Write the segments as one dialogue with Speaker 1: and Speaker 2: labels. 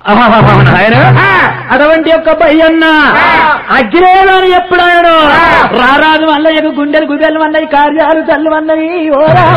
Speaker 1: ఆయన అటువంటి యొక్క భయ్యన్న అగ్రేదాని ఎప్పుడాయను రారాజు మల్లయ్యకు గుండెలు గుండెలు అన్నవి కార్యాలు చల్లు అన్నవి ఓ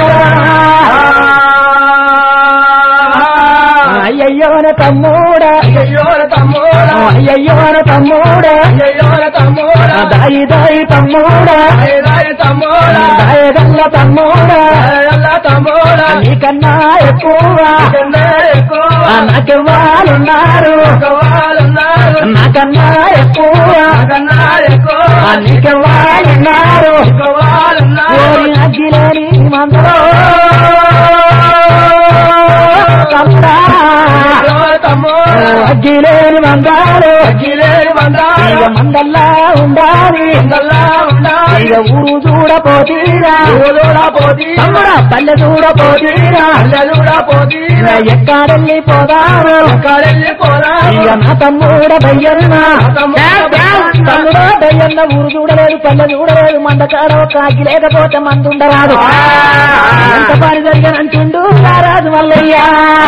Speaker 1: అయ్యయ్యోన తమ్ముడా
Speaker 2: అయ్యోర తమ్ముడా
Speaker 1: అయ్యయ్యోన తమ్ముడా
Speaker 2: అయ్యోర తమ్ముడా
Speaker 1: దాయి దాయి తమ్ముడా
Speaker 2: అయ్యాయ తమ్ముడా
Speaker 1: దాయగల్ల తమ్ముడా
Speaker 2: అయ్యల్ల తమ్ముడా
Speaker 1: నీకన్నా ఎక్కువ
Speaker 2: కన్నా ఎక్కువ
Speaker 1: నాకెవ్వాలున్నారు
Speaker 2: వాళ్ళున్నారు
Speaker 1: నాకన్నా ఎక్కువ
Speaker 2: కన్నా ఎక్కువ
Speaker 1: నీకెవ్వాలున్నారు
Speaker 2: వాళ్ళున్నారు
Speaker 1: ఓరి అగ్గిలేని మందరో తమ్ముడా
Speaker 2: తమ్ముడా
Speaker 1: అగ్గిలేని మందాలు
Speaker 2: అగ్గిలే మందాలు
Speaker 1: ఇక మందల్లా ఉండాలి
Speaker 2: మందల్లా ఉండాలి
Speaker 1: ఇక ఊరు చూడపోతీరా
Speaker 2: ఊరులా పోతీ
Speaker 1: తమ్ముడా పల్లె చూడపోతీరా
Speaker 2: అల్లలుడా పోతీ
Speaker 1: ఇక ఎక్కడెళ్ళి పోదారు
Speaker 2: ఎక్కడెళ్ళి పోరా
Speaker 1: ఇక నా తమ్ముడ బయ్యన్న తమ్ముడా బయ్యన్న ఊరు చూడలేదు పల్లె చూడలేదు మందకాడ ఒక అగ్గి లేకపోతే మందు ఉండరాదు ఎంత పని జరిగినంటుండు రారాజు మల్లయ్య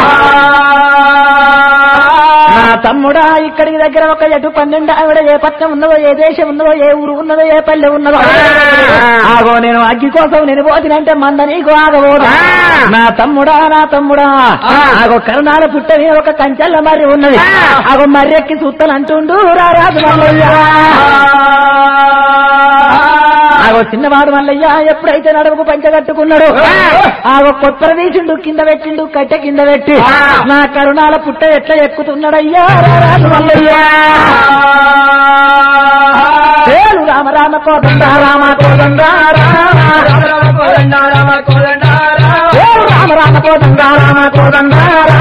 Speaker 1: నా తమ్ముడా ఇక్కడికి దగ్గర ఒక ఎటు పన్నెండు ఆవిడ ఏ పట్టణం ఉన్నదో ఏ దేశం ఉన్నదో ఏ ఊరు ఉన్నదో ఏ పల్లె ఉన్నదో ఆగో నేను అగ్గి కోసం నేను పోతినంటే మంద నీకు ఆగబోదు నా తమ్ముడా నా తమ్ముడా ఆగో కరుణాల పుట్ట మీద ఒక కంచెల్ల మర్రి ఉన్నది ఆగో మర్రెక్కి సుత్తలు అంటుండు రారాజు మల్లయ్య ఆగో చిన్నవాడు మల్లయ్య ఎప్పుడైతే నడుముకు పంచ కట్టుకున్నాడు ఆగో కొత్తర తీసిండు కింద పెట్టిండు కట్టె కింద పెట్టి నా కరుణాల పుట్ట ఎట్లా ఎక్కుతున్నాడయ్యా రారాజు మల్లయ్య పేరు రామ రామ కోదండ రామ కోదండ రామ పేరు రామ రామ కోదండ రామ కోదండ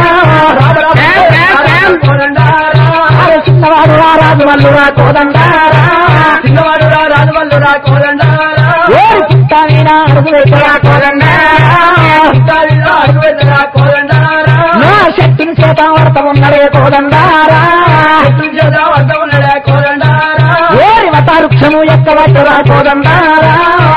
Speaker 1: రామ చిన్నవాడు రారాజు మల్లురా కోదండ ఓరి పుట్ట మీద అడుగు వేసరా కోదండ నా శక్తిని చేత వర్త ఉన్నడే కోదండారా ఓరి వటారుక్షము ఎక్కవచ్చరా కోదండారా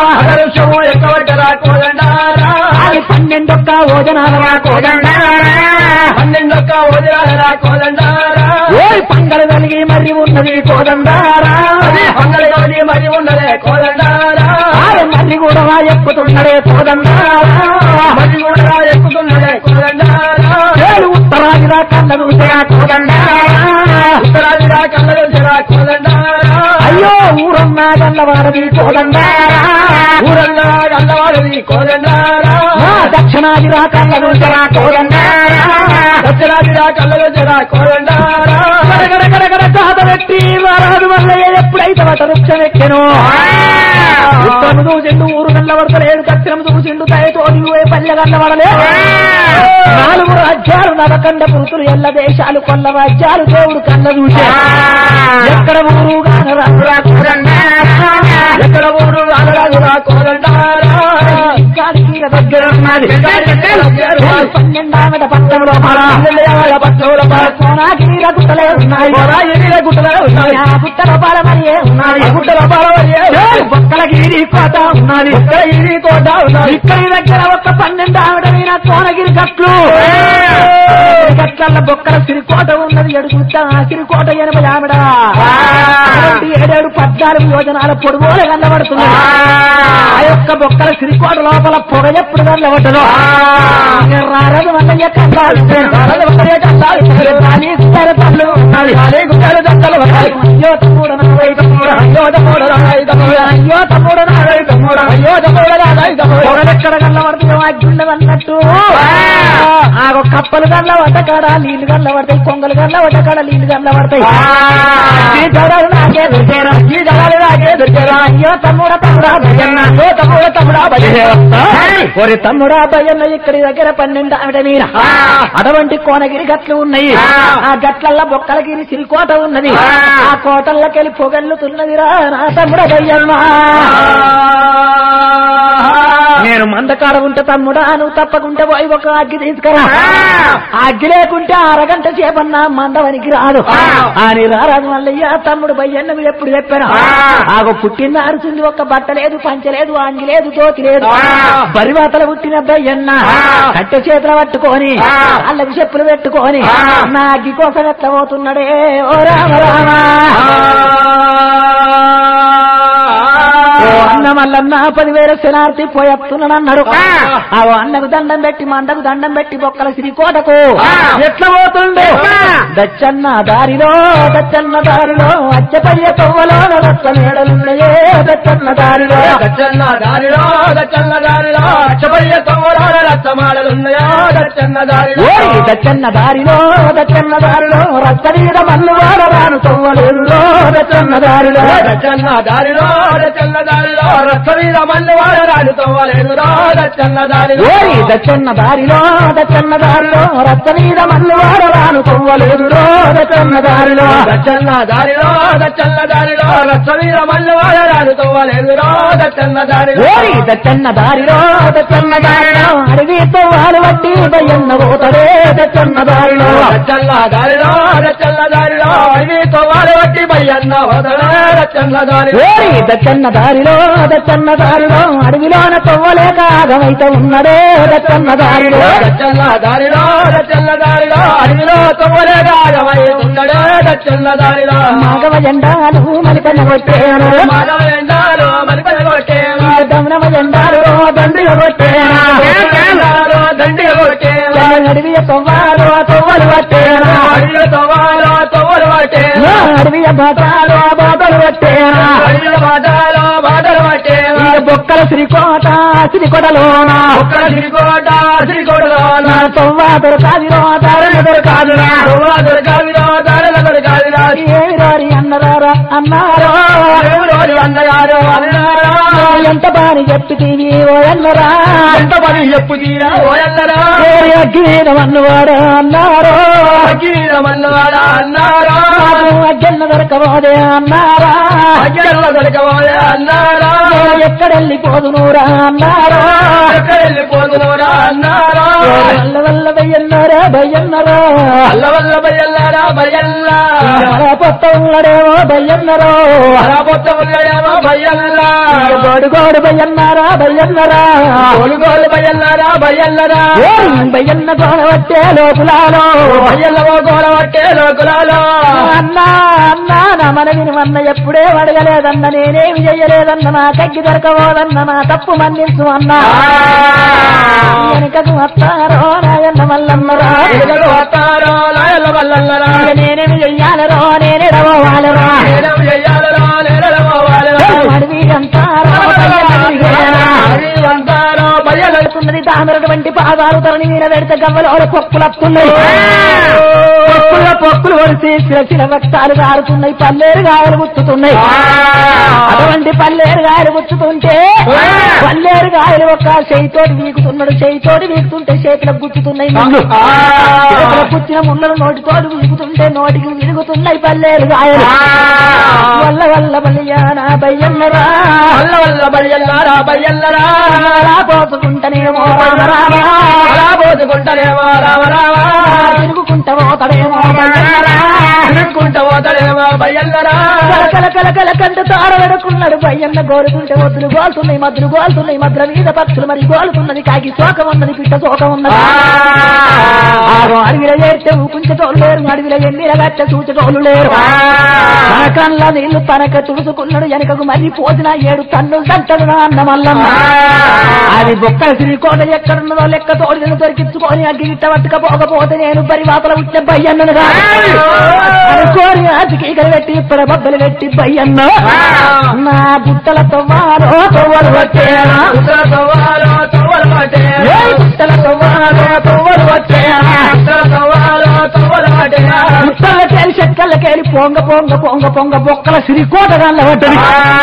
Speaker 1: అది పన్నెండొక్క ఓజనాలరా కోదండారా
Speaker 2: పన్నెండొక్క వదిలారా కోదండారా
Speaker 1: ఓరి పంగలు కలిగి మరి ఉన్నది కోదండారా
Speaker 2: అది పంగళి మరి ఉన్నదే కోదండారా
Speaker 1: ఆరు మళ్ళీ కూడా ఎక్కుతున్నడే కోదండారా
Speaker 2: మరి కూడా ఎక్కుతున్నదే కోదండారా
Speaker 1: ఏడు ఉత్తరాదిరా కళ్ళ చూసే కోదండారా
Speaker 2: ఉత్తరాదిరా కళ్ళలో జరా కోదండారా
Speaker 1: అయ్యో ఊరన్నా గల్లవారది కోదండారా
Speaker 2: ఊరల్లా గల్లవాడది కోదండారా
Speaker 1: నా దక్షిణాదిరా కళ్ళ చూసరా కోదండారా
Speaker 2: ఉత్తరాదిరా కళ్ళలో జరా కోదండారా
Speaker 1: గడగడ గడగడ జాత పెట్టి వారాదు వల్ల ఎప్పుడైతే వట వృక్షం ఎక్కెను ఉత్తరము చూసిండు ఊరు గల్లవడతలేడు దక్షిణము చూసిండు దయతోటి ఏ పల్లె గల్లవడలేదు నాలుగు రాజ్యాలు నవకండ పురుతులు ఎల్ల దేశాలు కొల్ల రాజ్యాలు దేవుడు కన్న చూసే ఎక్కడ ఊరు గానరా
Speaker 2: ఎక్కడ ఊరు అనరాజురా కోదండారా
Speaker 1: గాలికి దగ్గర ఉన్నది పన్నెండామట పట్టణంలో
Speaker 2: పన్నెండేళ్ల పట్టణంలో
Speaker 1: సోనాగిరి గుట్టలే ఉన్నాయి
Speaker 2: ఎనిమిది గుట్టలే ఉన్నాయి
Speaker 1: ఆ గుట్టల పాలమరియే ఉన్నది
Speaker 2: ఆ గుట్టల పాలమరియే ఉన్నది.
Speaker 1: బొక్కలగిరి కోట ఉన్నది
Speaker 2: ఇక్కడ ఇది కోట ఉన్నది
Speaker 1: ఇక్కడి దగ్గర ఒక పన్నెండు ఆవిడ మీద కోనగిరి గట్లు గట్ల బొక్కల సిరికోట ఉన్నది ఎడుగుట్ట ఆ సిరికోట ఎనభై ఆవిడ అటువంటి ఏడేడు పద్నాలుగు యోజనాల పొడుగోలు కనబడుతుంది ఆ యొక్క బొక్కల సిరికోట లోపల పొగ ఎప్పుడు కనబడ్డదో రారదు వల్ల కండాలి రారదు వల్ల కండాలి రాని గుట్టల పళ్ళు ఉన్నది
Speaker 2: అదే గుట్టల దండలు ఉన్నాయి.
Speaker 1: అయ్యో తమ్ముడు నా వై తమ్ముడు
Speaker 2: అయ్యో తమ్ముడు రాయి తమ్ముడు
Speaker 1: అయ్యో తమ్ముడు నా వై తమ్ముడు
Speaker 2: అయ్యో తమ్ముడు రాయి తమ్ముడు
Speaker 1: పొగలెక్కడ కళ్ళబడుతుంది అగ్గుండ అన్నట్టు ఆగో కప్పలు గల్ల పడ్డకాడ నీళ్లు గల్ల పడతాయి కొంగలు గల్ల పడ్డకాడ నీళ్లు గల్ల పడతాయి ఈ జడలు నాకే దొరికేరా ఈ జడలు నాకే దొరికేరా అయ్యో తమ్ముడ తమ్ముడా భజన్న అయ్యో తమ్ముడ తమ్ముడా భజన్న ఒరి తమ్ముడా భజన్న ఇక్కడి దగ్గర పన్నెండు ఆవిడ మీర అటువంటి కోనగిరి గట్లు ఉన్నాయి ఆ గట్లల్లో బొక్కలగిరి సిరికోట ఉన్నది ఆ కోటల్లోకెళ్ళి పొగల్లుతున్నదిరా నా తమ్ముడ భయ్యమ్మ నేను మందకాడ ఉంటే తమ్ముడా నువ్వు తప్పకుంటే పోయి ఒక అగ్గి తీసుకురా ఆ అగ్గి లేకుంటే అరగంట చేపన్నా మందవనికి రాదు అని రారాదు మల్లయ్య తమ్ముడు బయ్యన్న మీరు ఎప్పుడు చెప్పాను ఆగో పుట్టిన అరుచుంది ఒక్క బట్ట లేదు పంచ లేదు అంగి లేదు దోతి లేదు బరివాతల పుట్టిన బయ్యన్న కట్టె చేతులు పట్టుకొని అల్లకి చెప్పులు పెట్టుకొని నా అగ్గి కోసం ఎట్లా పోతున్నాడే ఓ రామ రామ ఓ అన్న మల్లన్న పదివేల శనార్థి పోయత్తున్నానన్నాడు ఆ అన్నకు దండం పెట్టి మందకు దండం పెట్టి బొక్కల శ్రీకోటకు ఎట్లా పోతుండే దచ్చన్న దారిలో దచ్చన్న దారిలో అచ్చపయ్య తవ్వలో రత్న మేడలున్నాయే దచ్చన్న దారిలో
Speaker 2: దచ్చన్న దారిలో దచ్చన్న దారిలో అచ్చబయ్య తోరాల రచ్చమాడలున్నాయో దచ్చన్న దారిలో
Speaker 1: ఓయ్ దచ్చన్న దారిలో దచ్చన్న దారిలో రచ్చ మీద మల్లు వాడరాను తవ్వలేరులో దచ్చన్న దారిలో
Speaker 2: దచ్చన్న దారిలో దచ్చన్న దారిలో రచ్చ మీద మల్లు వాడరాడు తోవలేదు దచ్చన్న దారిలో
Speaker 1: ఓయ్ దచ్చన్న దారిలో దచ్చన్న దారిలో రచ్చ మీద మల్లు వాడరాను తవ్వలేరులో దచ్చన్న దారిలో
Speaker 2: దచ్చన్న దారిలో దచ్చన్న దారిలో రచ్చ మీద మల్లు వాడరాడు తోవలేదు దచ్చన్న దారిలో
Speaker 1: ఓయ్ దచ్చన్న దారిలో దచ్చన్న దారిలో అడవితో వాలు వట్టి బయ్యన్న పోతడే దచ్చన్న దారిలో
Speaker 2: దచ్చన్న దారిలో దచ్చన్న దారిలో అడవి తోవాలు బట్టి బయ్యన్న వదలే దచ్చన్న దారిలో
Speaker 1: ఓయ్ దచ్చన్న దారిలో దచ్చన్న దారిలో అడవిలోన తవ్వలేక ఆగమైతే ఉన్నడే దచ్చన్న దారిలో
Speaker 2: దచ్చన్న దారిలో దచ్చన్న దారిలో అడవిలో తోవలే గాయమై ఉండడే దచ్చన్న దారిలో
Speaker 1: మాగవ జెండాలు మలిపన్న కొట్టేను
Speaker 2: మానవ ఎండాలు మరిపన కొట్టేను
Speaker 1: దమనమ జెండాలు దండిగా కొట్టేనా
Speaker 2: ఎండాలు దండిగా కొట్టేను
Speaker 1: అడవియ తవ్వాలు తవ్వలు పట్టేనా
Speaker 2: అడవిలో తోవాలో తోవలు పట్టేను
Speaker 1: అడవియ బాటాలు బాటలు పట్టేనా
Speaker 2: అడవిలో బాటలో బాటలు పట్టేను
Speaker 1: ఈ బొక్కల శ్రీకోట శ్రీకోటలోన
Speaker 2: ఒక్కడ శ్రీకోట శ్రీకోటలోన
Speaker 1: నా తొవ్వ దొరకాదిరో దారణ దొరకాదిరా
Speaker 2: తోవా దొరకాలిరా దారిల దొరకాలిరా
Speaker 1: ఏమి రారి అన్నరారా అన్నారో
Speaker 2: దేవుడు అన్నగారు అన్నారా
Speaker 1: ఎంత బాని చెప్పితీవి ఓ అన్నరా
Speaker 2: ఎంత పని చెప్పు తీరా ఓయన్నరా
Speaker 1: ఏ అగ్గిన మన్నువాడు అన్నారో
Speaker 2: అఖిలమన్నవాడా అన్నారా
Speaker 1: నాకు అగ్గెన్న దొరకబోదే అన్నారా
Speaker 2: అఖిల దొరకబోయే అన్నారా
Speaker 1: నేను ఎక్కడెళ్ళిపోదునురా అన్నారో
Speaker 2: ఎక్కడ వెళ్ళిపోతున్నారా అన్నారా
Speaker 1: వల్ల వల్ల భయ్యన్నారా భయ్యన్నరో
Speaker 2: అల్ల వల్ల బయ్యల్లారా బయ్యల్లా
Speaker 1: పొత్త ఉన్నడేమో భయ్యన్నరో
Speaker 2: అరాబొత్త ఉన్నాడేమో బయ్యల్లా
Speaker 1: గోడు గోడు భయ్యన్నారా భయ్యన్నరా
Speaker 2: కొనుగోలు బయ్యల్లారా బయ్యల్లరా
Speaker 1: భయ్యన్న గోడవట్టే లోపులాలో
Speaker 2: బయ్యల్లవో గోడ పట్టే లోకులాలో
Speaker 1: అన్నా అన్నా నా మనవిని వన్న ఎప్పుడే అడగలేదన్న నేనేమి చెయ్యలేదన్న నా తగ్గి దొరకబోదన్న నా తప్పు మన్నించు అన్నా వెనుకకు వస్తారో నాయన్న మల్లన్నరా
Speaker 2: ఎలుగలు వస్తారో లాయల్ల వల్లల్లరా
Speaker 1: ఇక నేనేమి చెయ్యాలరో నేనేడవాలరా
Speaker 2: నేనం చెయ్యాలరా నేనెలవోవాలరా
Speaker 1: అడవి అంటారో
Speaker 2: అడవి అంటారో బయ్యల
Speaker 1: ఉన్నది తామరటువంటి పాదాలు తరణి మీద పెడితే గవ్వలో పొక్కులు వస్తున్నాయి పొక్కుల పొక్కులు వడిసి శిల రక్తాలు కారుతున్నాయి పల్లేరు గాయలు గుచ్చుతున్నాయి అటువంటి పల్లేరు గాయలు గుచ్చుతుంటే పల్లేరు గాయలు ఒక చేయితోటి వీకుతున్నాడు చేయితోటి వీకుతుంటే చేతులకు గుచ్చుతున్నాయి ముళ్ళు చేతులకు గుచ్చిన ముళ్ళను నోటితోటి వీకుతుంటే నోటికి విరుగుతున్నాయి పల్లేరు గాయలు వల్ల వల్ల బలియానా బయ్యన్నరా
Speaker 2: వల్ల వల్ల బయ్యల్లారా బయ్యల్లరా
Speaker 1: అలా పోసుకుంటనేమో రామరామా.
Speaker 2: అలా పోసుకుంటారేమో రామ రామ
Speaker 1: తిరుగుకుంటా పోతాడేమో బయ్యన్నరా.
Speaker 2: తిరుక్కుంటా పోతాడేమో బయ్యల్లరా
Speaker 1: కల కల కల కంట తార వెడుకున్నాడు బయ్యన్న గోరుకుంటే వద్దులు గోలుతున్నాయి మద్దులు గోలుతున్నాయి మద్ర మీద పక్షులు మరి గోలుతున్నది కాకి శోకం ఉన్నది పిట్ట శోకం ఉన్నది ఆరో అడవిలో చేరితే ఊకుంచేటోళ్ళు లేరు అడవిలో ఎన్నిల గట్ట చూచేటోళ్ళు లేరు తన కళ్ళ నీళ్లు తనక తుడుచుకున్నాడు వెనకకు మళ్ళీ పోసిన ఏడు తన్నులు తంటడు నా అన్న మల్లమ్మ అది బొక్కల శ్రీకోట ఎక్కడున్నదో లెక్క తోడిని దొరికించుకొని అగ్గి గిట్ట పట్టుకపోకపోతే నేను బరి వాతల ఉట్టే బయ్యన్నను కాదు అనుకోని ఆటికి ఇక్కడ పెట్టి ఇప్పుడు బొబ్బలు పెట్టి బయ్యన్న నా బుట్టల తవ్వాలో తవ్వలు పట్టేనా
Speaker 2: ఉత్తర తవ్వాలో తవ్వలు పట్టేనా
Speaker 1: ఏ బుట్టల తవ్వాలో తవ్వలు పట్టేనా
Speaker 2: ఉత్తర తవ్వాలో తవ్వలు పట్టేనా
Speaker 1: ముట్టల తెలిసి చెక్కలకేలి పొంగ పొంగ పొంగ పొంగ బొక్కల శ్రీకోట గల్ల పడ్డది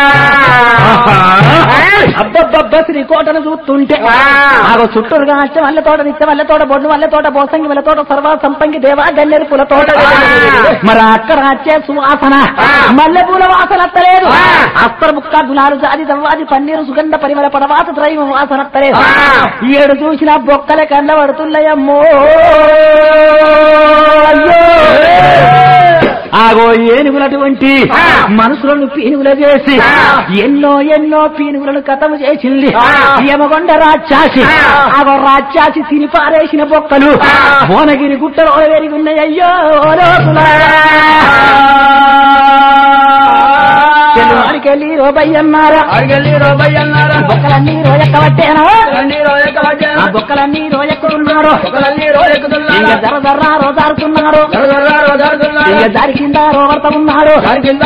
Speaker 1: అబ్బబ్బబ్బ శ్రీకోటను చూస్తుంటే ఆగో చుట్టూరుగా అచ్చ వల్ల తోట నిత్య వల్ల తోట బొడ్డు వల్ల తోట బోసంగి వల్ల తోట సర్వ సంపంగి దేవా గన్నేరు పూల తోట మరి అక్కడ వచ్చే సువాసన మల్లె పూల వాసన అత్తలేదు అస్తర ముక్క గులాలు జాది దవ్వాది పన్నీరు సుగంధ పరిమళ పడవాత త్రైవ వాసన అత్తలేదు ఏడు చూసిన బొక్కల కళ్ళ పడుతున్నాయమ్మో అయ్యో ఆగో ఏనుగులటువంటి మనుషులను పీనుగులు చేసి ఎన్నో ఎన్నో పీనుగులను కథము చేసింది యమగొండ రాక్షాసి ఆగో రాక్షాసి తిని పారేసిన బొక్కలు భువనగిరి గుట్టలో వెరిగి ఉన్నాయి అయ్యో తెలుగుకెళ్ళి రోబయ్యన్నారా
Speaker 2: అడిగెళ్ళి రోబయ్య అన్నారా
Speaker 1: బొక్కలన్నీ రోజెక్కబట్టేనా
Speaker 2: రండి రోజెక్కబట్టే
Speaker 1: ఆ బొక్కలన్నీ రోజెక్కుతున్నారు
Speaker 2: ఒకళ్ళన్నీ రోజెక్కుతున్నారు
Speaker 1: ఇక జర జర్రా రోజారుతున్నారు ఇక దారి కింద రోవర్త ఉన్నారు
Speaker 2: కింద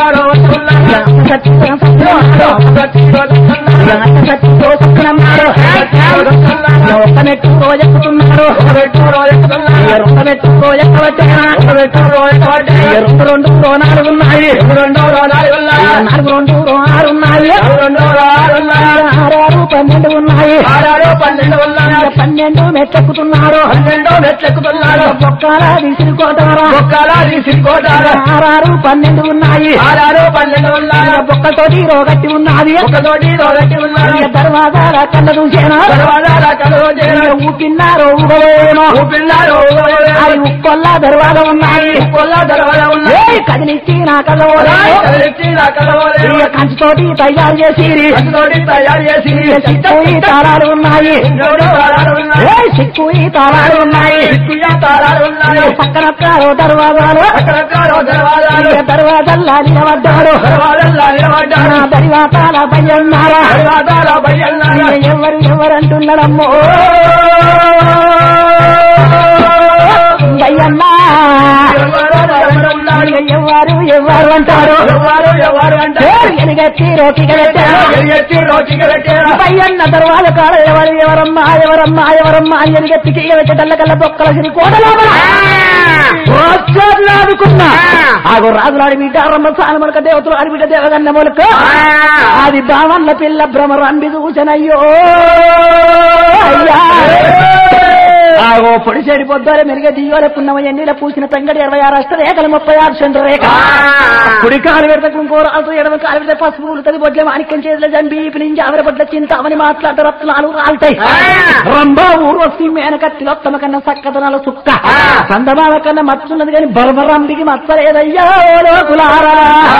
Speaker 1: ఒక్క మెట్టు రోజెక్కుతున్నారు ఇక రెండు మెట్టు రోజెక్కబట్టేనా ఇక రెండు రెండు రో నాలుగు ఉన్నాయి ఇక నాలుగు రెండు రో ఆరు ఉన్నాయి ఆరు పన్నెండు ఉన్నాయి ఇక పన్నెండు మెట్టెక్కుతున్నారు
Speaker 2: మెట్లెక్కుతున్నారు
Speaker 1: బొక్కల విసిరికోటారా
Speaker 2: ఒక్కలా తీసుకోటారా
Speaker 1: ఆరారు పన్నెండు ఉన్నాయి
Speaker 2: ఆరారు పన్నెండు ఉన్నారు
Speaker 1: ఇక బొక్కతోటి రోగట్టి ఉన్నది
Speaker 2: ఒకతోటి రోజెట్టి ఉన్నారు
Speaker 1: ఇక దర్వాజాల కళ్ళ చూసేనా
Speaker 2: తర్వాత కలవ చేయడం
Speaker 1: ఊపిన్నారు ఊగలేమో
Speaker 2: ఊపిల్లారు
Speaker 1: అది ఉక్కొల్లా దర్వాజ ఉన్నాయి
Speaker 2: కొల్ల దర్వాజ ఉన్నాయి
Speaker 1: ఏయ్ కదిలిచ్చి నా కళ్ళ
Speaker 2: ఎత్తి నా కలవలే
Speaker 1: ఇక కంచుతోటి తయారు చేసి
Speaker 2: అందుతోటి తయారు చేసి
Speaker 1: ఇక సిక్కు ఈ తాళాలు ఉన్నాయి
Speaker 2: ఇంకోటి తాళాలు ఉన్నాయి
Speaker 1: ఏయ్ సిక్కు ఈ తాళాలు ఉన్నాయి
Speaker 2: చిక్కుయ్య తాళాలు ఉన్నాయి
Speaker 1: ఇక పక్కనొక్కరో దర్వాజాలు
Speaker 2: రకరకాల దర్వాజాలు
Speaker 1: ఇక దర్వాజల్లా నిలబడ్డాడు
Speaker 2: దర్వాజల్లా నిలబడ్డారు
Speaker 1: నా దరివాతాల భయన్నారా
Speaker 2: దర్వాజాల బయ్యన్నారు
Speaker 1: ఇక ఎవరు ఎవరు అంటున్నాడమ్మో భయన్నా ఇక ఎవరు ఎవరు అంటారు
Speaker 2: ఎవరు ఎవరు అంటే
Speaker 1: ఎలుగెత్తి రోటిగా పెట్టారు
Speaker 2: ఎత్తి రోటికి పెట్టారు
Speaker 1: పయ్యన్న తర్వాత కాడ ఎవరు ఎవరమ్మా ఎవరమ్మా ఎవరమ్మా అని ఎలుగెత్తి పెట్టేటల్ల కల్లా బొక్కల సిరి కోటలోపల ఆదుకున్నా ఆగో రాజులాడి బిడ్డ రమ్మ సాలమలక దేవతలు ఆడి బిడ్డ దేవగన్న మొలక అది బావన్ల పిల్ల భ్రమరు అంబి చూసనయ్యో అయ్యా ఆగో పొడి చెడి పొద్దులే మెరుగ దియోల పున్నమ ఎన్నిల పూసిన పెంగడి ఇరవై ఆరు అష్ట రేఖలు ముప్పై ఆరు చంద్ర రేఖ కుడి కాలు పెడితే కుంకోరాలతో ఎడమ కాలు పెడితే పసుపు ఉలుతది బొడ్ల మాణిక్యం చేతుల జంబి నుంచి ఆవిడ బొడ్ల చింత అవని మాట్లాడే రత్నాలు రాలుతాయి రంభా ఊర్వశి మేనకత్తిలోత్తమ కన్నా సక్కదనాల సుక్క చందమామ కన్నా మచ్చున్నది కానీ బర్బరంబికి మచ్చలేదయ్యా ఓ లోకులారా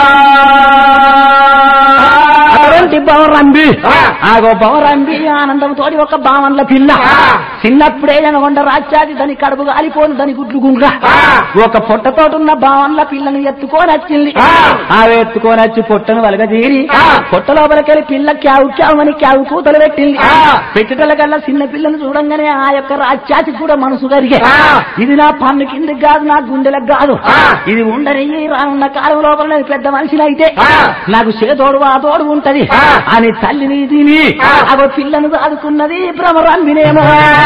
Speaker 1: అటువంటి బవరంబి ఆగో బవరంబి ఆనందంతో ఒక బావన్ల పిల్ల చిన్నప్పుడే జనగొండ రాజ్యాది దాని కడుపు గాలిపోను దాని గుడ్లు గుంగ ఒక పొట్టతోటి ఉన్న బావన్ల పిల్లను ఎత్తుకొని వచ్చింది ఆమె ఎత్తుకొని వచ్చి పొట్టను వలగదీరి పొట్ట లోపలికెళ్ళి పిల్ల క్యావు క్యావు అని క్యావు కూతలు పెట్టింది పెట్టటల కల్లా చిన్న పిల్లను చూడంగానే ఆ యొక్క రాజ్యాతి కూడా మనసు కరిగే ఇది నా పన్ను కిందకి కాదు నా గుండెలకు కాదు ఇది ఉండని రానున్న కాలం లోపల నేను పెద్ద మనిషిని అయితే నాకు చేతోడు ఆ తోడు ఉంటది అని తల్లిని తిని అగో పిల్లను దాదుకున్నది భ్రమరాంబినేమో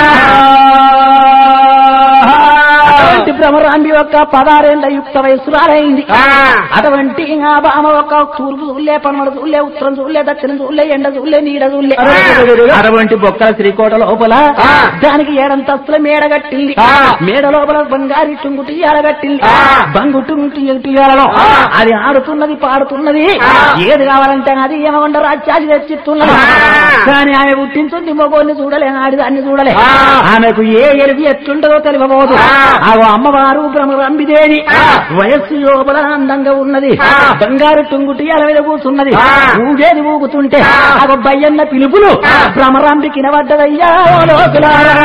Speaker 1: అటువంటి భ్రమరాంబి యొక్క పదారేళ్ల యుక్త వయస్సురాలైంది అటువంటి ఆ బామ ఒక తూర్పు చూలే పనమడ చూలే ఉత్తరం చూలే దక్షిణం చూలే ఎండ చూలే నీడ చూలే అటువంటి బొక్కల శ్రీకోట లోపల దానికి ఏడంతస్తుల మేడ కట్టింది మేడ లోపల బంగారి టుంగుటి కట్టింది బంగు టుంగుటి ఎటుయాలలో అది ఆడుతున్నది పాడుతున్నది ఏది కావాలంటే అది ఏమకుండా రాజ్యాది తెచ్చిస్తున్నది కానీ ఆమె పుట్టించుంది మొగోని చూడలే ఆడి దాన్ని చూడలే ఆమెకు ఏ ఎరుగు ఎట్లుంటదో తెలియబోదు ఆగో అమ్మవారు బ్రహ్మరంబిదేవి వయస్సు లోపల అందంగా ఉన్నది బంగారు టుంగుటి అలవిద కూర్చున్నది ఊగేది ఊగుతుంటే ఆగో బయ్యన్న పిలుపులు భ్రమరాంబి కినబడ్డదయ్యా ఓ లోకులారా.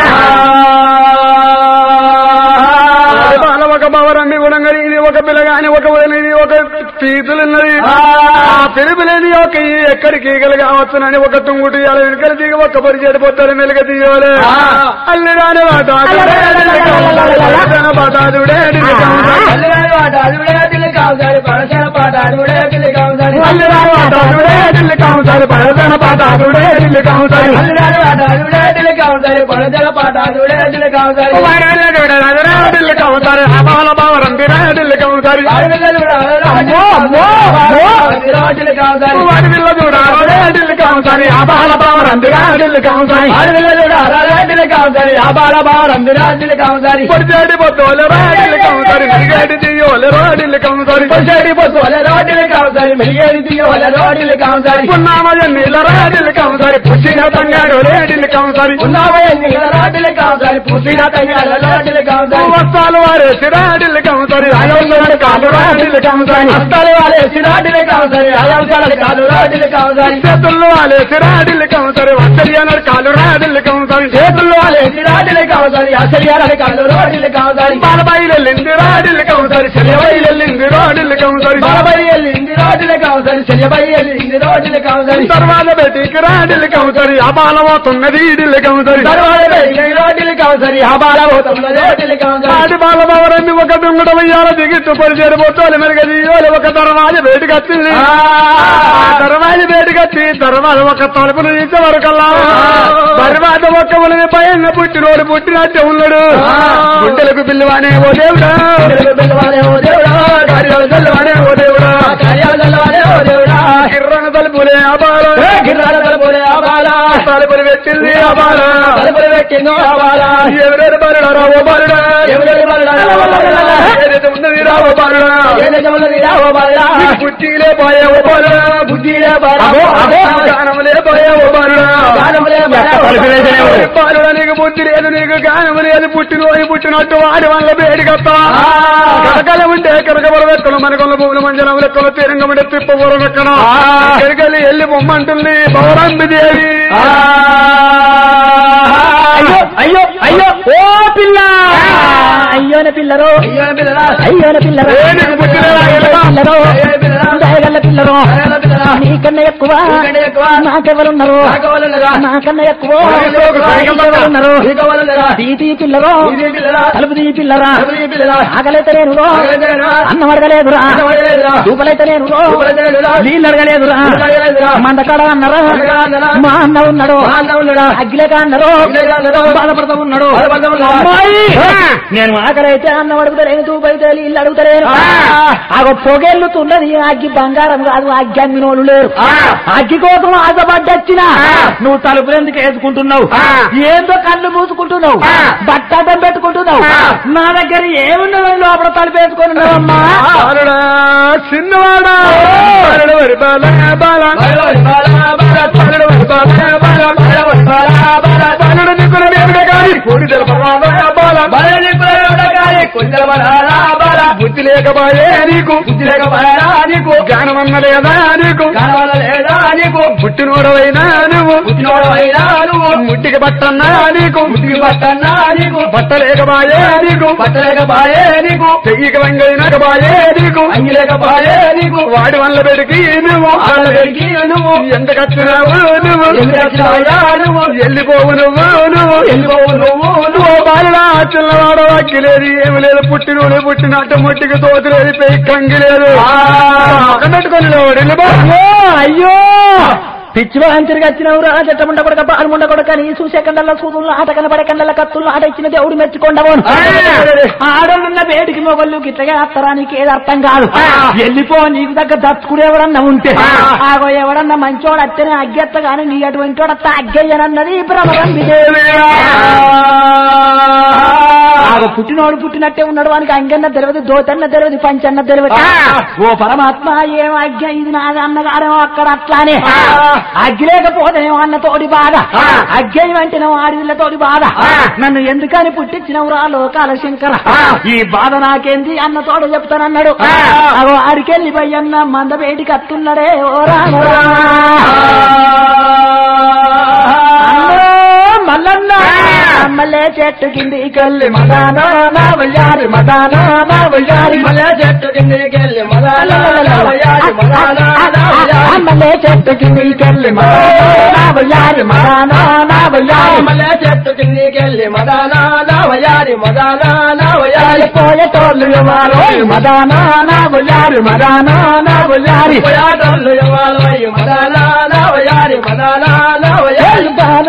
Speaker 3: బాల ఒక బవరండి గుణంగడి ఇది ఒక పిల్లగాని ఒక వదిలిది ఒక పీతులున్నది ఆ పిలుపులేని ఒక ఈ ఎక్కడికి ఈగలు కావచ్చునని ఒక తుంగుటి అలా వెనుకలు దిగి ఒక పరి చెడిపోతారు మెలుగ తీయలే అల్లిరాని వాట పటాదుడే
Speaker 2: అల్లుగారి వాట అల్లుడే దిల్లి కావుతారు పరసన పాట అల్లుడే దిల్లి కావుతారు
Speaker 3: అల్లిరాని వాట అదుడే ఢిల్లీ కావుతారు పడతన పటాదుడే ఢిల్లీ కావుతారు
Speaker 2: అల్లుగారి వాట అల్లుడే దిల్లి కావుతారు పరసన పాట అల్లుడే ఢిల్లి కావుతారు
Speaker 3: ఢిల్లీ కావుతారు అబాల బావరండి ఢిల్లీ కావుతారు వాడి పిల్ల చూడాలి ఢిల్లీ కాంసారి ఆబాల బావర్ అందుగా ఢిల్లీ కాంసారి పొడిచేడి పొద్దులే రా ఢిల్లీ కాంసారి నిరిగేడి దియోలే రా ఢిల్లీ కాంసారి పున్నామయ నీల రా ఢిల్లీ కాంసారి పుట్టిన తంగారు రే ఢిల్లీ కాంసారి వస్తాలు వారేసి రా ఢిల్లీ కాంసారి అయోధ్య కాలు రా ఢిల్లీ కాంసారి చేతుల్లో వాలేసి రా ఢిల్లీ కాంసారి వస్తరియాల కాలు రా ఢిల్లీ కాంసారి
Speaker 2: చేతుల్లో లేచి రాజులే కావాలి అసలు కళ్ళు రోడ్లు కావాలి
Speaker 3: బాలబాయిలెల్లింది రా ఢిల్లీ కాంసారి చెల్లెబైలెల్లింది రా ఢిల్లీ కాంసారి
Speaker 2: బాబాయ్ వెళ్ళింది రోడ్లు కావాలి చెల్లెబాయి వెళ్ళింది రోడ్లు కావాలి
Speaker 3: తర్వాత బయటికి రా ఢిల్లీ కాంసారి అబాలమవుతున్నది ఢిల్లీ కాంసారి
Speaker 2: తర్వాత రోడ్లు కావాలి ఆ బాల పోతున్నది రోడ్లు కావాలి
Speaker 3: ఆడి బాలబావరన్ని ఒక దుంగడ వెయ్యాల దిగిట్టు పరిచేరు పోతాలి మెరుగదీయాలి ఒక దర్వాజ బయటకు వచ్చింది ఆ దర్వాజ బయటకు వచ్చి దర్వాజ ఒక తలుపును తీసే వరకల్లా తర్వాత ఒక్క ఉలిని భయంగా పుట్టినోడు పుట్టినట్టే ఉన్నాడు గుండెలకు పిల్లవానే ఓ దేవుడా కార్యాలు తెల్లవానే ఓ దేవుడా కిర్రన తలుపులే అబాల తలుపులు పెట్టింది అబాల ఎవరెవరు బరుడా రావో బరుడా ఏదైతే ఉన్నది రావో బరుడా బుద్ధిలే పోయేవో బరుడా అగో, అగో, గానములే పోయేవో బరుడా బాలుడా నీకు బుద్ధి లేదు నీకు గానం లేదు పుట్టినోని పుట్టినట్టు వాడి వల్ల వేడికత్తా కరకల ఉంటే కరకబర లెక్కలు మనకొల్ల భూముల మంజనం లెక్కలు తీరంగం ఉంటే తిప్పబోర లెక్కన కరకలి ఎల్లి బొమ్మంటుంది పౌరంబి దేవి
Speaker 1: అయ్యో అయ్యో అయ్యో ఓ పిల్ల అయ్యోన పిల్లరో అయ్యోన పిల్లరో
Speaker 3: ఏనుగు పుట్టిన
Speaker 1: పిల్లరో దయగల్ల పిల్లరో నీకన్నా ఎక్కువ నాకెవరున్నారు నాకన్నా ఎక్కువ నాకెవరున్నారు తీతి పిల్లరో తలుపు తీ పిల్లరా ఆకలైతే నేను అన్నం అడగలేదురా చూపలైతే నేను నీళ్ళు అడగలేదురా మందకాడ అన్నరా మా అన్న ఉన్నాడు అగ్గిలేక అన్నారు బాధపడతా ఉన్నాడు అమ్మాయి! నేను ఆకలైతే అన్నం అడుగుతలేను చూపైతే నీళ్ళు అడుగుతలేను ఆగ పొగెళ్ళుతున్నది అగ్గి బంగారం కాదు అగ్గి అమ్మినోళ్ళు లేరు అగ్గి కోసం ఆశపడ్డొచ్చిన నువ్వు తలుపులు ఎందుకు వేసుకుంటున్నావు ఏందో కళ్ళు మూసుకుంటున్నావు బట్టడం పెట్టుకుంటున్నావు నా దగ్గర ఏమున్నదని లోపల తలుపు వేసుకుంటున్నావమ్మా
Speaker 3: బాలుడా చిన్నవాడా బాలుడు వరి బాల బాల బాలుడు వరి బాల బాల బాలుడు నిక్కుల వేడుక కాని కోడి తెలపరా బాల బుద్ధి లేకబాయే నీకు బుద్ధి లేకబాయా నీకు జ్ఞానమన్న లేదా నీకు పుట్టినోడవైనా నువ్వు నువ్వు ముట్టికి బట్టన్నా నీకు ముట్టికి బట్టన్నా నీకు బట్ట లేకబాయే నీకు బట్ట లేకబాయే నీకు చెయ్యికి వంగైనాక బాయే నీకు అంగిలేక బాయే నీకు వాడి వల్ల పెడికి నువ్వు వాళ్ళ పెడికి నువ్వు ఎందుకు వచ్చినావు నువ్వు నువ్వు వెళ్ళిపోవు నువ్వు నువ్వు వెళ్ళిపోవు నువ్వు నువ్వు బాలుడా చిన్నవాడు అక్కిలేదు ఏమి లేదు పుట్టినోడు పుట్టినట్టు ముట్టికి తోతులేదు పెయి కంగి లేదు పెట్టుకొని వెళ్ళిపో
Speaker 1: అయ్యో అయ్యో పిచ్చి వాంచరిగా వచ్చినవురా చెట్టముండ కొడక పాల్ముండ కొడక నీ చూసే కండల సూదుల్లో ఆట కనబడే కండల కత్తుల్లో ఆట ఇచ్చిన దేవుడు మెచ్చుకోండవను ఆడలున్న వేడికి మొగళ్ళు గిట్టగా అత్తరా నీకు ఏది అర్థం కాదు వెళ్ళిపో నీకు దగ్గర దచ్చుకుడు ఎవడన్నా ఉంటే ఆగో ఎవడన్నా మంచోడు అత్తనే అగ్గెత్త గాని నీ అటువంటి వాడు అత్త అగ్గయ్యనన్నది భ్రమరం విదేవి ఆగో పుట్టినోడు పుట్టినట్టే ఉన్నాడు వానికి అంగన్న తెలియదు దోతన్న తెలియదు పంచన్న తెలియదు ఓ పరమాత్మ ఏం అజ్ఞ ఇది నాది అన్నగారేమో అక్కడ అట్లానే అగ్గి లేకపోతేనేమో అన్న తోడి బాధ అగ్గయ్య వెంటనేమో ఆడిళ్ళ తోడి బాధ నన్ను ఎందుకని పుట్టించినవు రా లోకాల శంకర ఈ బాధ నాకేంది అన్న తోడు చెప్తానన్నాడు అగో ఆడికెళ్ళి పోయన్న మంద బయటికి అత్తున్నాడే ఓ రామ మల్లన్న మల్లె చెట్టు కింది కల్లి మదానో నా వయ్యారి మదానో నా వయ్యారి
Speaker 2: మళ్ళా చెట్టు కిందికి వెళ్ళి మదానా వయ్యారి మదానా
Speaker 1: మల్లె చెట్టు కింది కల్లి మదానో నా వయ్యారి మదానో నా వయ్యారి
Speaker 2: మళ్ళా చెట్టు కిందికి వెళ్ళి మదానా వయ్యారి మదానా వయ్యారి
Speaker 1: పోయేటోళ్ళు ఎవరో మదానో నా వయ్యారి మదానో నా వయ్యారి
Speaker 2: పోయాటోళ్ళు ఇవ్వాలి మదానా వయ్యారి మదానా వయ్యారి
Speaker 1: బాలు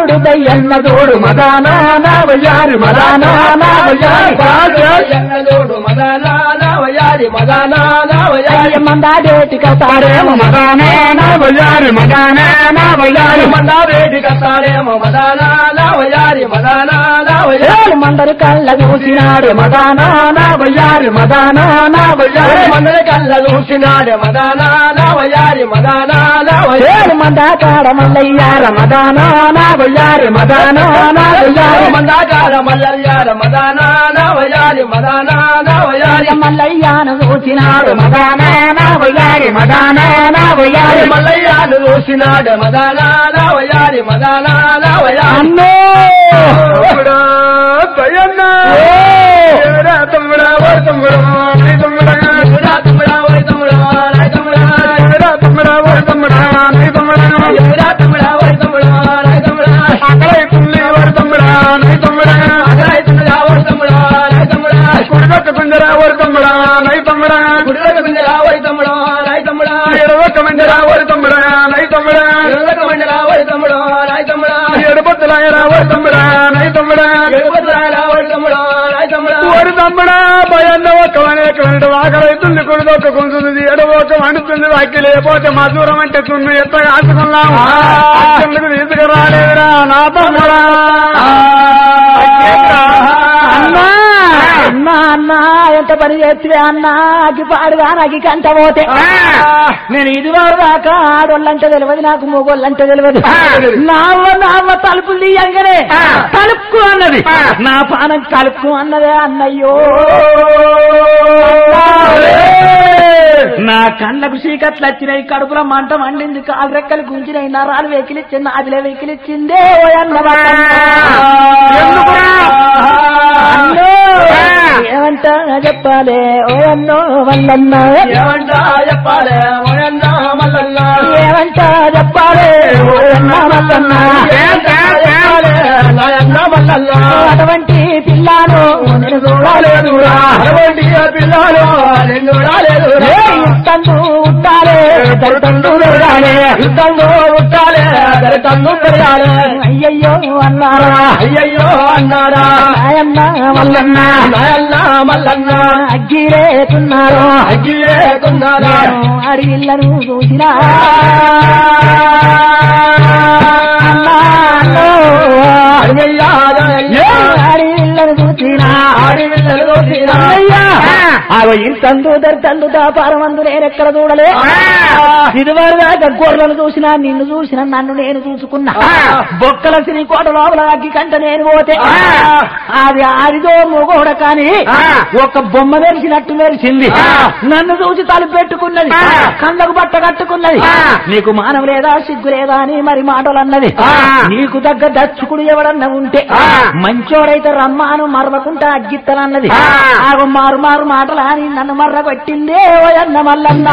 Speaker 1: చూడు దయ్యన్న చూడు మదానా నా వయ్యారి మదానా నా వయ్యారి
Speaker 2: ఎన్నదోడు మదానా నావయారి మదానా నావయారి
Speaker 1: మందాడేటి కతారేమో మదానే నా వయ్యారి మదానే నా వయ్యారి
Speaker 2: మందా వేడి కట్టాడేమో మదానా నావయారి మదానా నావయారి
Speaker 1: ఏడు మందరు కళ్ళ చూసినాడు మదానా నా వయ్యారి మదానా నా వయ్యారి
Speaker 2: మందరి కళ్ళ చూసినాడు మదానా నావయారి మదానా నావయారి
Speaker 1: ఏడు మంద కాడ మల్లయ్యార మదానా నా వయ్యారి మదానా నా వయ్యారి
Speaker 2: మందాకార మల్లయ్యార మదానా నావయారి మదానా నావయారి
Speaker 1: మల్లయ్యాను చూసినాడు మదానా నా వయ్యారి మదానా నా వయ్యారి
Speaker 2: మల్లయ్యాను చూసినాడు మదానా నావయారి మదానా నావయారి
Speaker 1: అన్నో
Speaker 3: తమ్ముడా దయన్నా ఏరా తమ్ముడా ఓ తమ్ముడా నీ తమ్ముడా
Speaker 2: తమ్ముడా తమ్ముడా ఓయ్ తమ్ముడా రాయ్ తమ్ముడా
Speaker 3: ఏరా తమ్ముడా ఓ తమ్ముడా నీ తమ్ముడా
Speaker 2: తమ్ముడా తమ్ముడా ఓయ్ తమ్ముడా రాయ్ తమ్ముడా
Speaker 3: అక్కడైతుంది ఓ తమ్ముడా నీ తమ్ముడా
Speaker 2: అగరైతుందిరా ఓయ్ తమ్ముడా రాయ్ తమ్ముడా
Speaker 3: కుడిపక్క కుంజరా ఓ తమ్ముడా నీ తమ్ముడా
Speaker 2: గుడిలోకి పిండిరా ఓయ్ తమ్ముడా రాయ్ తమ్ముడా
Speaker 3: ఎడవక్క మంజరా ఓ తమ్ముడా నీ తమ్ముడా
Speaker 2: ఎడలకు మండిరా ఓయ్ తమ్ముడా రాయ్ తమ్ముడా
Speaker 3: ఎడపత్తులాయరా ఓ తమ్ముడా నీ తమ్ముడా
Speaker 2: ఎడపత్రాయరా ఓయ్ తమ్ముడా రాయ్ తమ్ముడా
Speaker 3: ఓరి తమ్ముడా భయన్న ఒక్క అనేకమైన ఆకలైతుంది కుడిదొక్క కొంటుంది ఎడవొక్క వండుతుంది వాకి లేకపోతే మధురం అంటే తున్ను ఎంత కాసుకున్నాము అక్కడికి తీసుకురాలేదురా నా తమ్ముడా
Speaker 1: అన్నా అన్నా అన్నా ఎంత పని చేస్తే అన్నా అగ్గి పాడుగా నాకు కంట పోతే నేను ఇది వరకు దాకా ఆడోళ్ళంటే తెలియదు నాకు మొగోళ్ళంటే తెలియదు నా అవ్వ నా అవ్వ తలుపులు తీయంగానే తలుపు అన్నది నా పానం కలుపు అన్నదే అన్నయ్యో నా కళ్ళకు చీకట్లు వచ్చినాయి కడుపులో మంట మండింది కాలు రెక్కలు గుంజినాయి నరాలు వెకిలిచ్చింది అదిలే వెకిలిచ్చిందే ఓ అన్న అన్నో ఏమంటా చెప్పాలే ఓ అన్నో వల్లన్న
Speaker 2: ఏమంటా చెప్పాలే ఓయన్నా మల్లన్న
Speaker 1: ఏమంటా చెప్పాలే ఓ అన్న వల్లన్న
Speaker 2: నాయన్న మల్లన్న
Speaker 1: అటువంటి పిల్లాను నేను చూడలేదురా
Speaker 2: అటువంటి పిల్లలు నిన్ను రాలేదురా
Speaker 1: తండ్రు ఉంటాలే తండ్రు పెరగాలే
Speaker 2: యుద్ధంలో ఉట్టాలే దరితన్ను పెరగాలే
Speaker 1: అయ్యయ్యో అన్నారా
Speaker 2: అయ్యయ్యో అన్నారా
Speaker 1: నాయన్న వల్లన్న
Speaker 2: నాయన్న మల్లన్న
Speaker 1: అగ్గిరేతున్నారు
Speaker 2: అగ్గిలే కొన్నారా
Speaker 1: అడిగిళ్ళను చూసినా అన్నా, అన్నో. ఏ అడిగిళ్ళను చూసినా అన్నయ్యా, ఆగో ఇంతందు దర్తందు దాపారమందు నేనెక్కడ చూడలే ఇదివరకు దాకా గొర్రెలు చూసినా నిన్ను చూసినా నన్ను నేను చూసుకున్నా బొక్కల శ్రీకోట లోపల అగ్గి కంట నేను పోతే అది ఆడిదో మొగోడ కానీ ఒక బొమ్మ మెరిసినట్టు మెరిసింది నన్ను చూసి తలుపు పెట్టుకున్నది కళ్ళకు బట్ట కట్టుకున్నది నీకు మానవ లేదా సిగ్గు లేదా అని మరి మాటలు అన్నది నీకు దగ్గర దచ్చుకుడు ఎవడన్నా ఉంటే మంచోడైతే రమ్మాను మరవకుంటా అగ్గిత్తనన్నది ఆగో మారు మారు మాటలు అని నన్ను మర్ర కొట్టిందే ఓ అన్న మల్లన్న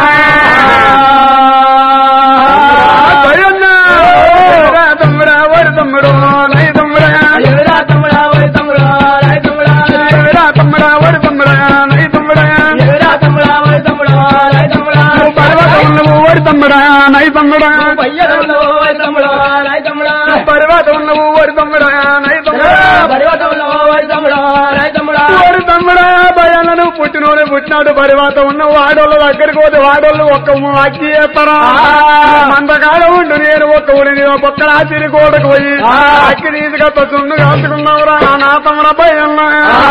Speaker 3: భయన్న ఏరా తమ్ముడా ఓరి తమ్ముడు నీ తమ్ముడా
Speaker 2: ఎవరా తమ్ముడా ఓయ్ తమ్ముడా రాయ్ తమ్ముడా
Speaker 3: ఏరా తమ్ముడా ఓరి తమ్ముడా నీ తమ్ముడా
Speaker 2: ఎవరా తమ్ముడా ఓయ్ తమ్ముడా రాయ్ తమ్ముడా
Speaker 3: పర్వతం ఉన్నవు ఓరి తమ్ముడా నై తమ్ముడా
Speaker 2: పయ్యడంలో ఓయ్ తమ్ముడా రాయ్ తమ్ముడా
Speaker 3: పర్వతం ఉన్నవు ఓరి తమ్ముడా నై తమ్ముడా
Speaker 2: పర్వతంలో ఓయ్ తమ్ముడా రాయ్ తమ్ముడా
Speaker 3: ఓరి తమ్ముడా భయాలను పుట్టినోడే పుట్టినాడు పరివాత ఉన్న వాడోళ్ళ దగ్గరికి పోతే వాడోళ్ళు ఒక్క అక్కి చేస్తారా మందకాడ ఉండు నేను ఒక్క ఊరిని ఒక్కల ఆచిరి కోడకు పోయి అక్కి తీసుకొస్తా చుండు కాచుకున్నావురా నా తమ్ముడ భయన్నా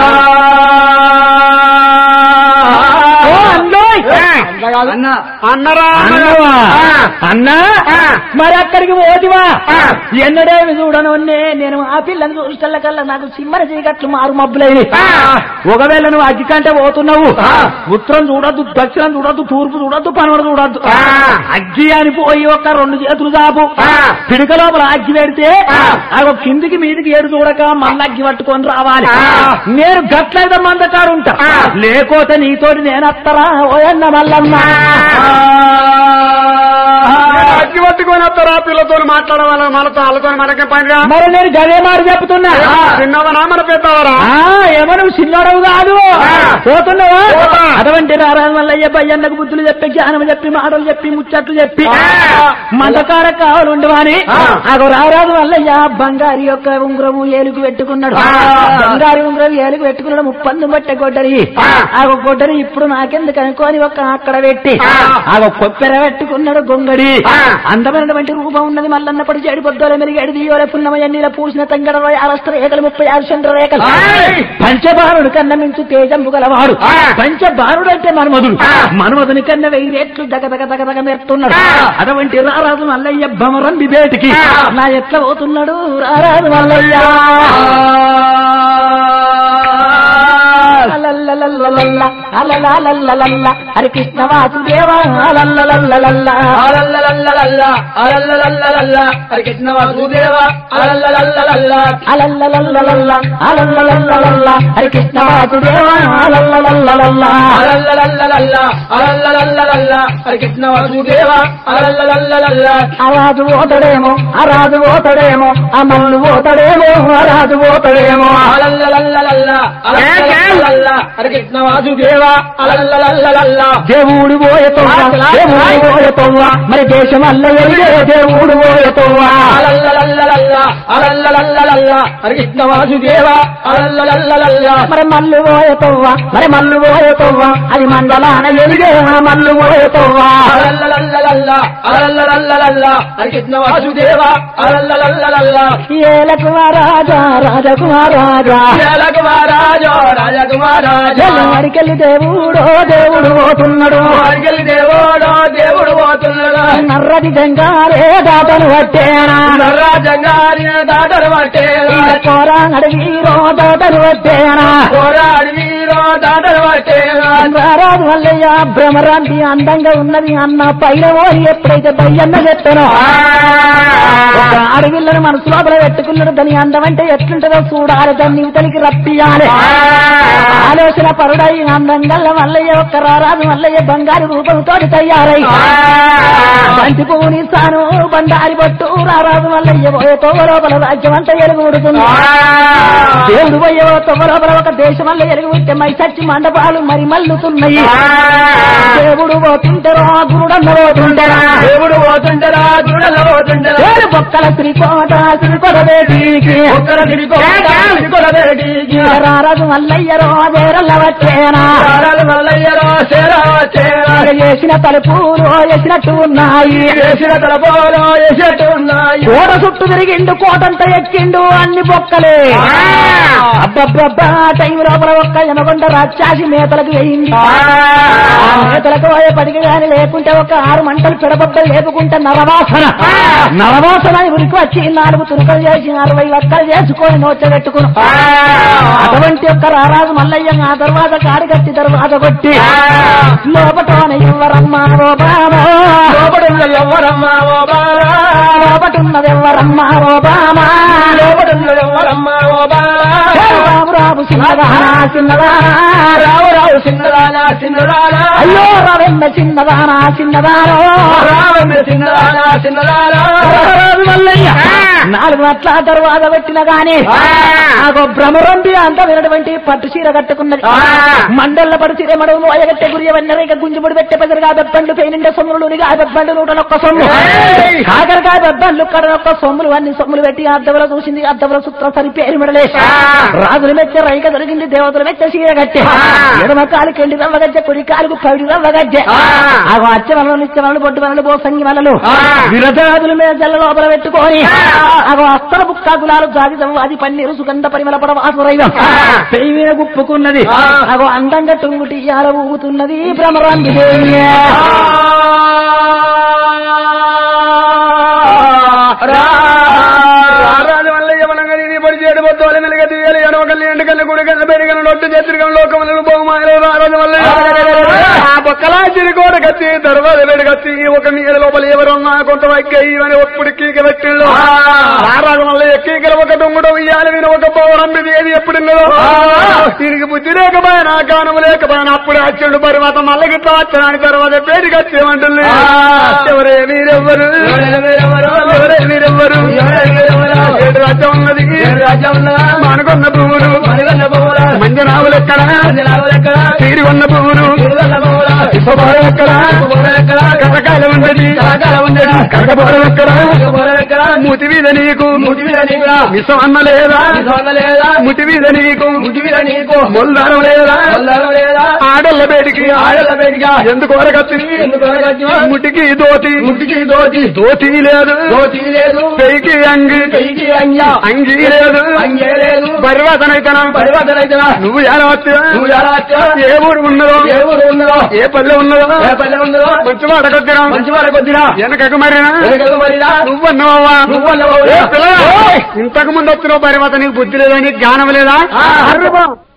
Speaker 1: ఓ అన్నోయ్
Speaker 2: అన్న
Speaker 3: అన్నరా
Speaker 1: అన్నవా? అన్నా మరి అక్కడికి పోతివా ఎన్నడేమి చూడను నేను ఆ పిల్లని చూసిన కల్లా నాకు సిమ్మర చీకట్లు మారు మబ్బులైనవి ఒకవేళ నువ్వు అగ్గి కంటే పోతున్నావు ఉత్తరం చూడొద్దు దక్షిణం చూడొద్దు తూర్పు చూడొద్దు పనవడు చూడొద్దు అగ్గి అని పోయి ఒక రెండు చేతులు చాపు పిడక లోపల అగ్గి పెడితే అగో కిందికి మీదికి ఏడు చూడక మళ్ళీ అగ్గి పట్టుకొని రావాలి నేను గట్లయితే మందకాడు ఉంటా లేకపోతే నీతోటి నేను అత్తరా ఓయన్న మల్లన్న
Speaker 3: అగ్గి పట్టుకొని వస్తారా పిల్లతో మాట్లాడవాళ్ళ మనతో వాళ్ళతో మనకే పనిగా
Speaker 1: మరి నేను గదే మాట చెప్తున్నా
Speaker 3: చిన్నవనా మన పెద్దవరా
Speaker 1: ఆ, ఏమో నువ్వు చిన్నోడవు కాదు పోతున్నావా
Speaker 3: పోతా.
Speaker 1: అటువంటి రారాజు మల్లయ్య భయ్యన్నకు బుద్ధులు చెప్పి జ్ఞానం చెప్పి మాటలు చెప్పి ముచ్చట్లు చెప్పి మందకార కావాలి ఉండవని అగో రారాజు మల్లయ్య బంగారి యొక్క ఉంగరము ఏలుగు పెట్టుకున్నాడు బంగారి ఉంగరం ఏలుగు పెట్టుకున్నాడు ముప్పందు బట్టే గొడ్డరి ఆగో గొడ్డరి ఇప్పుడు నాకెందుకు అనుకోని ఒక అక్కడ పెట్టి ఆగో కొప్పెర పెట్టుకున్నాడు గొంగడి అందమైనటువంటి రూపం ఉన్నది మల్లన్నప్పుడు చెడి పొద్దుల మెరిగేడు దియోల పున్నమయ్య నీల పూసిన తంగడ అరస్త్ర రేఖలు ముప్పై ఆరు చంద్ర రేఖలు పంచబాణుడు కన్న మించు తేజంబు గలవాడు పంచబాణుడు అంటే మన్మధుడు మన్మధుని కన్న వెయ్యి రేట్లు దగ దగ దగ దగ మెరుతున్నాడు అటువంటి రారాజు మల్లయ్య భమరం బిబేటికి నా ఎట్లా పోతున్నాడు రారాజు మల్లయ్య అలల్లలల్లలల్ల, అలలాలల్లలల్ల, హరి కృష్ణ వాసుదేవ అలల్లలల్లలల్ల.
Speaker 2: అలల్లలల్లలల్ల, అలల్లలల్లలల్ల, హరి కృష్ణ వాసుదేవ అలల్లలల్లలల్ల.
Speaker 1: అలల్లలల్లలల్ల, అలల్లలల్లలల్ల, హరి కృష్ణ వాసుదేవ అలల్లలల్లలల్ల.
Speaker 2: అలల్లలల్లలల్ల, అలల్లలల్లలల్ల, హరి కృష్ణ వాసుదేవ అలల్లలల్లలల్ల.
Speaker 1: అరాజు పోతాడేమో అరాజు పోతాడేమో ఆ మల్లు పోతాడేమో అరాజు పోతాడేమో
Speaker 2: అలల్లలల్లలల్ల, అలల్లలల్లల్ల, హరి కృష్ణ వాసుదేవ అలల్లలల్లలల్ల.
Speaker 1: దేవుడు పోయతోవా దేవుడు పోయతోవా మరి దేశం అల్ల ఎరిగే దేవుడు పోయతోవా
Speaker 2: అలల్లలల్లలల్ల, అలల్లలల్లలల్ల, హరి కృష్ణ వాసుదేవ అలల్లలల్లలల్ల.
Speaker 1: మరి మల్లు పోయతోవా మరి మల్లు పోయతోవా అది మండలాన ఎరిగే ఆ మల్లు పోయతోవా
Speaker 2: అలల్లలల్లలల్ల, అలల్లలల్లలల్ల, హరి కృష్ణ వాసుదేవ అలల్లలల్లలల్ల.
Speaker 1: ఏలకు రాజా రాజకుమారాజా
Speaker 2: రాజకుమారాజో రాజకుమారాజో
Speaker 1: అడికెళ్ళి దేవుడో దేవుడు పోతున్నాడు
Speaker 2: వారికెళ్ళి దేవుడో దేవుడు పోతున్నాడు
Speaker 1: నర్రది జంగారే దాతను పట్టేనా
Speaker 2: రాజంగారి దాటరు పట్టే
Speaker 1: కోరా అడవిరో దాతను పట్టేనా
Speaker 2: పోరాడి వీరో దాటరు పట్టే
Speaker 1: రారాజు మల్లయ్య భ్రమరాంతి అందంగా ఉన్నది అన్న పైన ఓరి ఎప్పుడైతే బయ్యన్న చెప్తానో ఒక అడవిళ్ళను మనసు లోపల పెట్టుకున్నాడు దాని అందం అంటే ఎట్లుంటుందో చూడాలి దాన్ని ఇవతలికి రప్పియాలి ఆలోచన పరుడై అందంగా మల్లయ్య ఒక్క రారాజు మల్లయ్య బంగారు రూపంతో తయారై బంతి పువ్వుని సాను బండారి పట్టు రారాజు మల్లయ్య పోయే తోవ లోపల రాజ్యం అంతా ఎలుగుడుతుంది దేవుడు పోయే తొమ్మ లోపల ఒక దేశం వల్ల ఎలుగుబెట్టే మై చచ్చి మండపాలు మరి మల్లుతున్నాయి దేవుడు పోతుంటారో గురుడన్న పోతుంటారా
Speaker 2: దేవుడు పోతుంటరా చూడలో పోతుంటరా
Speaker 1: ఏడు బొక్కల శ్రీకోట శ్రీకోట బేటీకి
Speaker 2: ఒక్కర తిరిగోట తిరిగొడబేటికి
Speaker 1: రారాజు మల్లయ్య రోజేరల్ల వచ్చేనా
Speaker 2: సారాలు మల్లయ్యరో చేరా చేరా
Speaker 1: చేసిన తలుపులు వేసినట్టు ఉన్నాయి
Speaker 2: వేసిన తలపోలో వేసేట్టు ఉన్నాయి
Speaker 1: కోట చుట్టూ తిరిగిండు కోటంతా ఎక్కిండు అన్ని బొక్కలే అబ్బబ్బబ్బా టైం లోపల ఒక్క ఎమగొండ రాక్షాసి మేతలకు వేయింది ఆ మేతలకు పోయే పడికి గాని లేకుంటే ఒక ఆరు మంటలు పిడబొబ్బలు లేపుకుంటే నరవాసన నరవాసన అని ఉరికి వచ్చి నాలుగు తురుకలు చేసి అరవై లక్కలు చేసుకొని నోట పెట్టుకుని అటువంటి ఒక్క రారాజు మల్లయ్య ఆ తర్వాత కాడి కట్టి తర్వాత కొట్టి లోపటోన ఎవ్వరమ్మా ఓ బామా
Speaker 2: లోపడున్న ఎవ్వరమ్మా ఓ బాలా
Speaker 1: లోపటున్నది ఎవ్వరమ్మా ఓ బామా
Speaker 2: లోపడున్న ఎవ్వరమ్మా ఓ బాలా
Speaker 1: రాము రాము చిన్నదానా చిన్నదానా
Speaker 2: రావు రావు చిన్నదానా చిన్నదానా
Speaker 1: అయ్యో రవెన్న చిన్నదానా చిన్నదానో
Speaker 2: రావమ్మ చిన్నదానా చిన్నదానా
Speaker 1: రారాజు మల్లయ్య నాలుగు అట్ల తర్వాత పెట్టిన గాని నాకు భ్రమరంది అంత వినటువంటి పట్టు చీర కట్టుకున్నది మండల పడు చీర మడవు అయగట్టె గురి వన్నరేక గుంజుముడి పెట్టే పెదరుగా బెప్పండ్లు పెయినిండే సొమ్ములు నిగా బెప్పండ్లు నూటనొక్క సొమ్ము కాకరకాయ బెప్పండ్లు కడనొక్క సొమ్ములు అన్ని సొమ్ములు పెట్టి అద్దవల చూసింది అద్దవల సుత్ర సరి పేరు మెడలే రాజులు మెచ్చ రైక దొరికింది దేవతలు మెచ్చ చీర కట్టే ఎడమ కాలు కెండి రవ్వ గజ్జె కుడి కాలుకు పడి రవ్వ గజ్జె ఆగో అచ్చ వలలు నిత్య వలలు బొట్టు వలలు బోసంగి వలలు విరజాదుల మీద జల్ల లోపల పెట్టుకొని అగో అస్తర బుక్క గులాలు జాతి అది పన్నీరు సుగంధ పరిమళ పడ వాసురైవం పెయి మీద గుప్పుకున్నది అగో అందంగా టుంగుటి ఇయాల ఊగుతున్నది భ్రమరాంగి దేవి
Speaker 3: రారాజు వల్ల యవనంగా నీ పడి చేయడం వద్దు వాళ్ళ మెలిగ తీయాలి ఎడవ కల్లి ఎండ కల్లి గుడి కల్లి బయట కల్లి నొట్టు చేతురు కల్లి లోకములను బహుమానం రారాజు వల్ల ఒక్కలా చిరుకోడ కత్తి దర్వాజ వేడి కత్తి ఒక నీళ్ళ లోపల ఎవరున్నా కొంత వైద్యమని ఒప్పుడు కీక పెట్టిళ్ళు రారాజు వల్ల ఎక్కీకల ఒక దొంగడు ఇయ్యాలి విని ఒక పౌరం ఇది ఏది ఎప్పుడున్నదో దీనికి బుద్ధి లేకపోయినా కానం లేకపోయినా అప్పుడే అచ్చుడు పర్వత మళ్ళీ గిట్లా వచ్చడానికి తర్వాత పేరు కచ్చేమంటుంది ఎవరే మీరెవ్వరు ఎవరే మీరెవ్వరు ఏడు రాజ్యం ఉన్నది మానుకొన్న పువ్వులు మంజనావులు ఎక్కడ తీరి ఉన్న పువ్వులు ఇప్పబోరం ఎక్కడ కటకాల ఉండది కటబోరం ఎక్కడ ముతి మీద నీకు విషం అన్న లేదా ముటి మీద నీకు మొల్దారం లేదా ఆడళ్ళ బేటికి ఎందుకు వరకత్తి ముటికి దోతి దోతి లేదు పెయికి అంగి అంగి లేదు పరివర్తనైతనం నువ్వు ఎలా వచ్చా ఏ ఊరు ఉన్నదో ఏ పల్లె ఉన్నదో మంచి వాడ కొద్దిరా
Speaker 2: మంచి వాడ కొద్దిరా
Speaker 3: వెనకకు మరినా
Speaker 2: వెనకకు మరినా
Speaker 3: నువ్వన్నావా
Speaker 2: నువ్వన్నావా?
Speaker 3: ఏ పిల్లగా, ఇంతకు ముందు వచ్చిన పరివర్తన నీకు బుద్ధి లేదా నీకు జ్ఞానం లేదా
Speaker 2: ఆ.
Speaker 3: అర్రబా.